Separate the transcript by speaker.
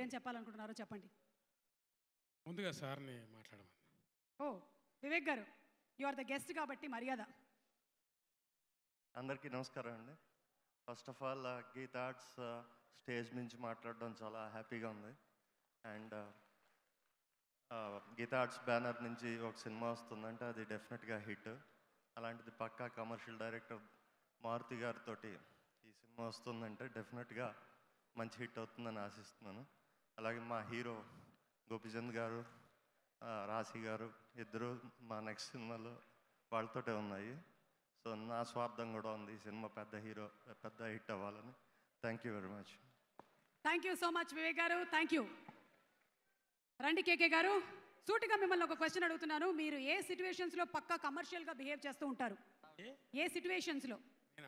Speaker 1: మీరేం చెప్పాలనుకుంటున్నారో చెప్పండి
Speaker 2: ముందుగా సార్ని మాట్లాడమని
Speaker 1: ఓ వివేక్ గారు యు ఆర్ ద గెస్ట్ కాబట్టి మర్యాద
Speaker 3: అందరికీ నమస్కారం అండి first of all Geetha arts stage నుంచి మాట్లాడడం చాలా హ్యాపీగా ఉంది అండ్ గీత ఆర్ట్స్ బ్యానర్ నుంచి ఒక సినిమా వస్తుందంటే అది డెఫినెట్గా హిట్ అలాంటిది పక్కా కమర్షియల్ డైరెక్టర్ మారుతి గారితో ఈ సినిమా వస్తుందంటే డెఫినెట్గా మంచి హిట్ అవుతుందని ఆశిస్తున్నాను అలాగే మా హీరో గోపిచంద్ గారు ఆ, రాశి గారు ఇద్దరు మా నెక్స్ట్ సినిమాలో వాళ్ళతోటే ఉన్నాయి సో నా స్వార్థం కూడా ఉంది ఈ సినిమా పెద్ద హీరో పెద్ద హిట్ అవ్వాలని thank you very much
Speaker 1: thank you so much Vivek గారు థ్యాంక్ యూ రండి కేకే గారు సూటిగా మిమ్మల్ని ఒక క్వశ్చన్ అడుగుతున్నాను మీరు ఏ సిచ్యువేషన్స్లో పక్కా కమర్షియల్గా బిహేవ్ చేస్తూ ఉంటారు ఏ సిచ్యువేషన్స్లో